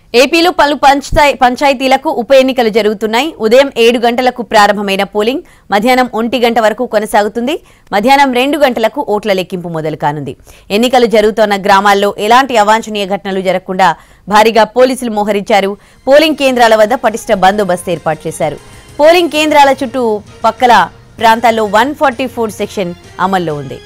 ఏపీలో పలు పంచాయ- పంచాయతీలకు ఉప ఎన్నికలు జరుగుతున్నాయి ఉదయం ఏడు గంటలకు ప్రారంభమైన పోలింగ్ మధ్యాహ్నం ఒంటి గంట వరకు కొనసాగుతుంది మధ్యాహ్నం రెండు గంటలకు ఓట్ల లెక్కింపు మొదలు కానుంది ఎన్నికలు జరుగుతోన్న గ్రామాల్లో ఎలాంటి అవాంఛనీయ ఘటనలు జరగకుండా భారీగా పోలీసులు మోహరించారు పోలింగ్ కేంద్రాల వద్ద పటిష్ట బందోబస్తు ఏర్పాటు చేశారు పోలింగ్ కేంద్రాల చుట్టూ పక్కల ప్రాంతాల్లో వన్ ఫార్టీ ఫోర్ సెక్షన్ అమల్లో ఉంది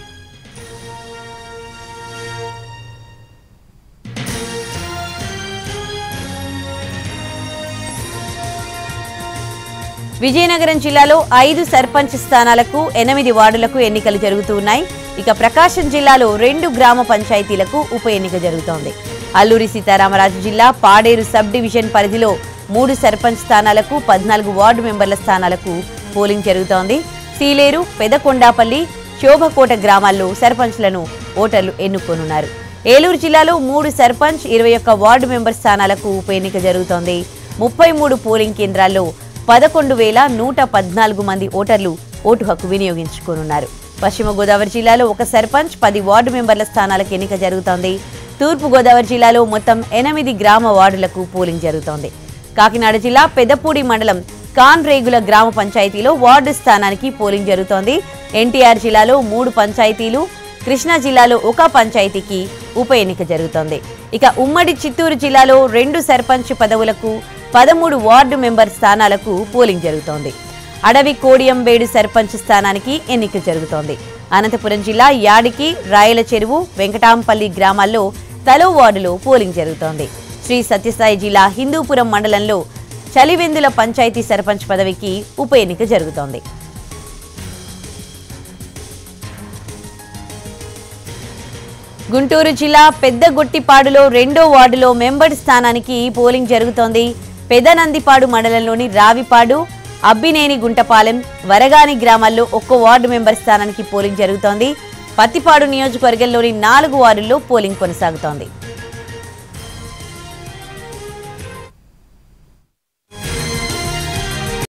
విజయనగరం జిల్లాలో ఐదు సర్పంచ్ స్థానాలకు ఎనిమిది వార్డులకు ఎన్నికలు జరుగుతూ ఉన్నాయి ఇక ప్రకాశం జిల్లాలో రెండు గ్రామ పంచాయతీలకు ఉప ఎన్నిక జరుగుతోంది అల్లూరి సీతారామరాజు జిల్లా పాడేరు సబ్ డివిజన్ పరిధిలో మూడు సర్పంచ్ స్థానాలకు పద్నాలుగు వార్డు మెంబర్ల స్థానాలకు పోలింగ్ జరుగుతోంది సీలేరు పెదకొండాపల్లి శోభకోట గ్రామాల్లో సర్పంచ్లను ఓటర్లు ఎన్నుకోనున్నారు ఏలూరు జిల్లాలో మూడు సర్పంచ్ ఇరవై ఒక్క వార్డు మెంబర్ స్థానాలకు ఉప ఎన్నిక జరుగుతోంది ముప్పై మూడు పోలింగ్ కేంద్రాల్లో పదకొండు వేల నూట పద్నాలుగు మంది ఓటర్లు ఓటు హక్కు వినియోగించుకోనున్నారు పశ్చిమ గోదావరి జిల్లాలో ఒక సర్పంచ్ పది వార్డు మెంబర్ల స్థానాలకు ఎన్నిక జరుగుతోంది తూర్పు గోదావరి జిల్లాలో మొత్తం ఎనిమిది గ్రామ వార్డులకు పోలింగ్ జరుగుతోంది కాకినాడ జిల్లా పెదపూడి మండలం కాన్ రేగుల గ్రామ పంచాయతీలో వార్డు స్థానానికి పోలింగ్ జరుగుతోంది ఎన్టీఆర్ జిల్లాలో మూడు పంచాయతీలు కృష్ణా జిల్లాలో ఒక పంచాయతీకి ఉప ఎన్నిక జరుగుతోంది ఇక ఉమ్మడి చిత్తూరు జిల్లాలో రెండు సర్పంచ్ పదవులకు పదమూడు వార్డు మెంబర్ స్థానాలకు పోలింగ్ జరుగుతోంది అడవి కోడియంబేడు సర్పంచ్ స్థానానికి ఎన్నిక జరుగుతోంది అనంతపురం జిల్లా యాడికి రాయల చెరువు వెంకటాంపల్లి గ్రామాల్లో తలో వార్డులో పోలింగ్ జరుగుతోంది శ్రీ సత్యసాయి జిల్లా హిందూపురం మండలంలో చలివెందుల పంచాయతీ సర్పంచ్ పదవికి ఉప ఎన్నిక జరుగుతోంది గుంటూరు జిల్లా పెద్దగొట్టిపాడులో రెండో వార్డులో మెంబర్ స్థానానికి పోలింగ్ జరుగుతోంది పెదనందిపాడు మండలంలోని రావిపాడు అబ్బినేని గుంటపాలెం వరగాని గ్రామాల్లో ఒక్కో వార్డు మెంబర్ స్థానానికి పోలింగ్ జరుగుతోంది పత్తిపాడు నియోజకవర్గంలోని నాలుగు వార్డుల్లో పోలింగ్ కొనసాగుతోంది